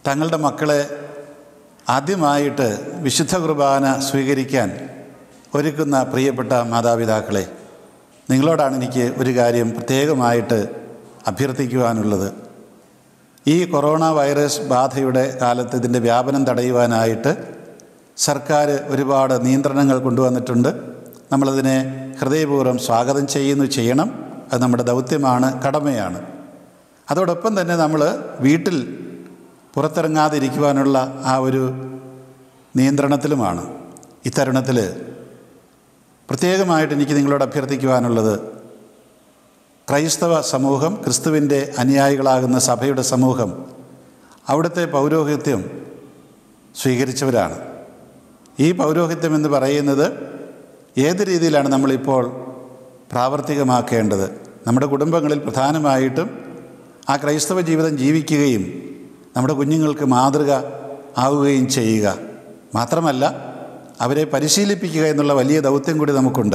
തങ്ങളുടെ മക്കളെ ആദ്യമായിട്ട് വിശുദ്ധ കുർബാന സ്വീകരിക്കാൻ ഒരുക്കുന്ന പ്രിയപ്പെട്ട മാതാപിതാക്കളെ നിങ്ങളോടാണ് എനിക്ക് ഒരു കാര്യം പ്രത്യേകമായിട്ട് അഭ്യർത്ഥിക്കുവാനുള്ളത് ഈ കൊറോണ വൈറസ് ബാധയുടെ കാലത്ത് ഇതിൻ്റെ വ്യാപനം തടയുവാനായിട്ട് സർക്കാർ ഒരുപാട് നിയന്ത്രണങ്ങൾ കൊണ്ടുവന്നിട്ടുണ്ട് നമ്മളതിനെ ഹൃദയപൂർവ്വം സ്വാഗതം ചെയ്യുന്നു ചെയ്യണം അത് നമ്മുടെ ദൗത്യമാണ് കടമയാണ് അതോടൊപ്പം തന്നെ നമ്മൾ വീട്ടിൽ പുറത്തിറങ്ങാതിരിക്കുവാനുള്ള ആ ഒരു നിയന്ത്രണത്തിലുമാണ് ഇത്തരുണത്തിൽ പ്രത്യേകമായിട്ട് എനിക്ക് നിങ്ങളോട് അഭ്യർത്ഥിക്കുവാനുള്ളത് ക്രൈസ്തവ സമൂഹം ക്രിസ്തുവിൻ്റെ അനുയായികളാകുന്ന സഭയുടെ സമൂഹം അവിടുത്തെ പൗരോഹിത്യം സ്വീകരിച്ചവരാണ് ഈ പൗരോഹിത്യം എന്ന് പറയുന്നത് ഏത് രീതിയിലാണ് നമ്മളിപ്പോൾ പ്രാവർത്തികമാക്കേണ്ടത് നമ്മുടെ കുടുംബങ്ങളിൽ പ്രധാനമായിട്ടും ആ ക്രൈസ്തവ ജീവിതം ജീവിക്കുകയും നമ്മുടെ കുഞ്ഞുങ്ങൾക്ക് മാതൃക ആവുകയും ചെയ്യുക മാത്രമല്ല അവരെ പരിശീലിപ്പിക്കുക എന്നുള്ള വലിയ ദൗത്യം കൂടി നമുക്കുണ്ട്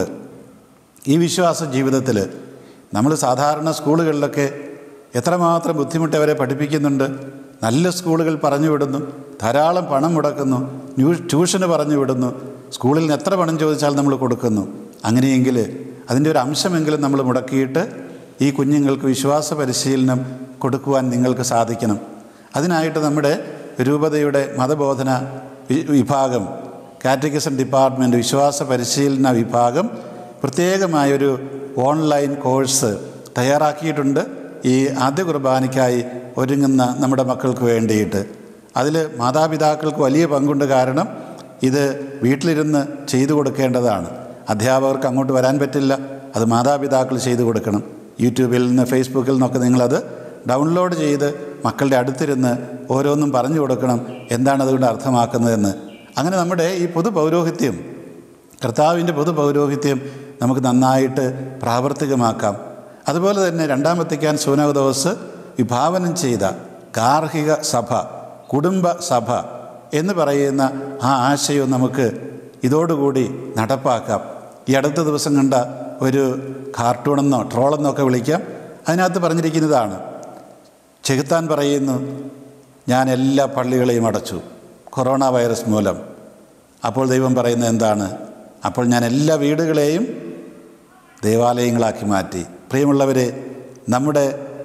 ഈ വിശ്വാസ ജീവിതത്തിൽ നമ്മൾ സാധാരണ സ്കൂളുകളിലൊക്കെ എത്രമാത്രം ബുദ്ധിമുട്ട് അവരെ പഠിപ്പിക്കുന്നുണ്ട് നല്ല സ്കൂളുകൾ പറഞ്ഞു വിടുന്നു ധാരാളം പണം മുടക്കുന്നു ന്യൂ ട്യൂഷന് പറഞ്ഞു വിടുന്നു സ്കൂളിൽ നിന്ന് എത്ര പണം ചോദിച്ചാൽ നമ്മൾ കൊടുക്കുന്നു അങ്ങനെയെങ്കിൽ അതിൻ്റെ ഒരു അംശമെങ്കിലും നമ്മൾ മുടക്കിയിട്ട് ഈ കുഞ്ഞുങ്ങൾക്ക് വിശ്വാസ പരിശീലനം കൊടുക്കുവാൻ നിങ്ങൾക്ക് സാധിക്കണം അതിനായിട്ട് നമ്മുടെ രൂപതയുടെ മതബോധന വി- വിഭാഗം കാറ്റഗിസം ഡിപ്പാർട്ട്മെൻറ്റ് വിശ്വാസ പരിശീലന വിഭാഗം പ്രത്യേകമായൊരു ഓൺലൈൻ കോഴ്സ് തയ്യാറാക്കിയിട്ടുണ്ട് ഈ ആദ്യ കുർബാനയ്ക്കായി ഒരുങ്ങുന്ന നമ്മുടെ മക്കൾക്ക് വേണ്ടിയിട്ട് അതിൽ മാതാപിതാക്കൾക്ക് വലിയ പങ്കുണ്ട് കാരണം ഇത് വീട്ടിലിരുന്ന് ചെയ്തു കൊടുക്കേണ്ടതാണ് അധ്യാപകർക്ക് അങ്ങോട്ട് വരാൻ പറ്റില്ല അത് മാതാപിതാക്കൾ ചെയ്തു കൊടുക്കണം യൂട്യൂബിൽ നിന്ന് ഫേസ്ബുക്കിൽ നിന്നൊക്കെ നിങ്ങളത് ഡൗൺലോഡ് ചെയ്ത് മക്കളുടെ അടുത്തിരുന്ന് ഓരോന്നും പറഞ്ഞു കൊടുക്കണം എന്താണ് അതുകൊണ്ട് അർത്ഥമാക്കുന്നതെന്ന് അങ്ങനെ നമ്മുടെ ഈ പൊതു പൗരോഹിത്യം കർത്താവിൻ്റെ പൊതു പൗരോഹിത്യം നമുക്ക് നന്നായിട്ട് പ്രാവർത്തികമാക്കാം അതുപോലെ തന്നെ രണ്ടാം വത്തിക്കാൻ സൂനകദോസ് വിഭാവനം ചെയ്ത ഗാർഹിക സഭ കുടുംബ സഭ എന്ന് പറയുന്ന ആ ആശയവും നമുക്ക് ഇതോടുകൂടി നടപ്പാക്കാം ഈ അടുത്ത ദിവസം കണ്ട ഒരു കാർട്ടൂണെന്നോ ട്രോളെന്നോ ഒക്കെ വിളിക്കാം അതിനകത്ത് പറഞ്ഞിരിക്കുന്നതാണ് ചെകുത്താൻ പറയുന്നു ഞാൻ എല്ലാ പള്ളികളെയും അടച്ചു കൊറോണ വൈറസ് മൂലം അപ്പോൾ ദൈവം പറയുന്നത് എന്താണ് അപ്പോൾ ഞാൻ എല്ലാ വീടുകളെയും ദേവാലയങ്ങളാക്കി മാറ്റി പ്രിയമുള്ളവരെ നമ്മുടെ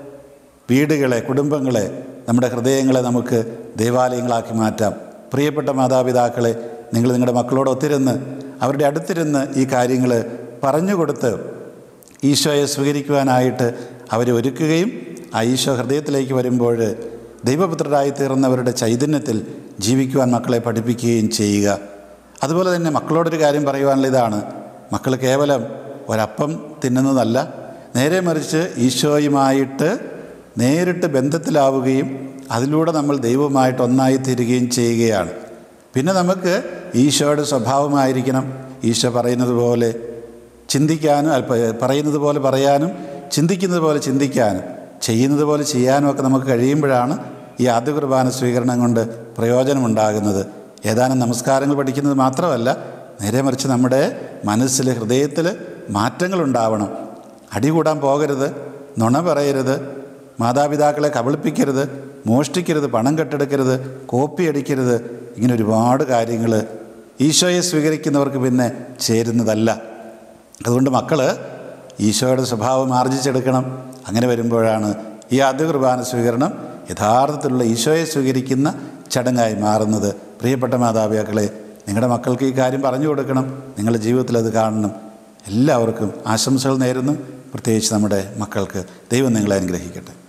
വീടുകളെ കുടുംബങ്ങളെ നമ്മുടെ ഹൃദയങ്ങളെ നമുക്ക് ദേവാലയങ്ങളാക്കി മാറ്റാം പ്രിയപ്പെട്ട മാതാപിതാക്കളെ നിങ്ങൾ നിങ്ങളുടെ മക്കളോട് ഒത്തിരുന്ന് അവരുടെ അടുത്തിരുന്ന് ഈ കാര്യങ്ങൾ പറഞ്ഞു കൊടുത്ത് ഈശോയെ സ്വീകരിക്കുവാനായിട്ട് അവരെ ഒരുക്കുകയും ആ ഈശോ ഹൃദയത്തിലേക്ക് വരുമ്പോൾ ദൈവപുത്രരായി തീർന്നവരുടെ ചൈതന്യത്തിൽ ജീവിക്കുവാൻ മക്കളെ പഠിപ്പിക്കുകയും ചെയ്യുക അതുപോലെ തന്നെ മക്കളോടൊരു കാര്യം പറയുവാനുള്ള ഇതാണ് മക്കൾ കേവലം ഒരപ്പം തിന്നുന്നതല്ല നേരെ മറിച്ച് ഈശോയുമായിട്ട് നേരിട്ട് ബന്ധത്തിലാവുകയും അതിലൂടെ നമ്മൾ ദൈവവുമായിട്ട് ഒന്നായി തീരുകയും ചെയ്യുകയാണ് പിന്നെ നമുക്ക് ഈശോയുടെ സ്വഭാവമായിരിക്കണം ഈശോ പറയുന്നത് പോലെ ചിന്തിക്കാനും അല്ല, പ- പറയുന്നത് പോലെ പറയാനും ചിന്തിക്കുന്നത് പോലെ ചിന്തിക്കാനും ചെയ്യുന്നത് പോലെ ചെയ്യാനും ഒക്കെ നമുക്ക് കഴിയുമ്പോഴാണ് ഈ ആദ്യ കുർബാന സ്വീകരണം കൊണ്ട് പ്രയോജനമുണ്ടാകുന്നത് ഏതാനും നമസ്കാരങ്ങൾ പഠിക്കുന്നത് മാത്രമല്ല നേരെ മറിച്ച് നമ്മുടെ മനസ്സിൽ ഹൃദയത്തിൽ മാറ്റങ്ങളുണ്ടാവണം അടി കൂടാൻ പോകരുത് നുണ പറയരുത് മാതാപിതാക്കളെ കബളിപ്പിക്കരുത് മോഷ്ടിക്കരുത് പണം കെട്ടെടുക്കരുത് കോപ്പി അടിക്കരുത് ഇങ്ങനെ ഒരുപാട് കാര്യങ്ങൾ ഈശോയെ സ്വീകരിക്കുന്നവർക്ക് പിന്നെ ചേരുന്നതല്ല അതുകൊണ്ട് മക്കൾ ഈശോയുടെ സ്വഭാവം ആർജിച്ചെടുക്കണം അങ്ങനെ വരുമ്പോഴാണ് ഈ ആദ്യ കുർബാന സ്വീകരണം യഥാർത്ഥത്തിലുള്ള ഈശോയെ സ്വീകരിക്കുന്ന ചടങ്ങായി മാറുന്നത് പ്രിയപ്പെട്ട മാതാപിതാക്കളെ നിങ്ങളുടെ മക്കൾക്ക് ഈ കാര്യം പറഞ്ഞു കൊടുക്കണം നിങ്ങളുടെ ജീവിതത്തിൽ അത് കാണണം എല്ലാവർക്കും ആശംസകൾ നേരുന്നു പ്രത്യേകിച്ച് നമ്മുടെ മക്കൾക്ക് ദൈവം നിങ്ങളെ അനുഗ്രഹിക്കട്ടെ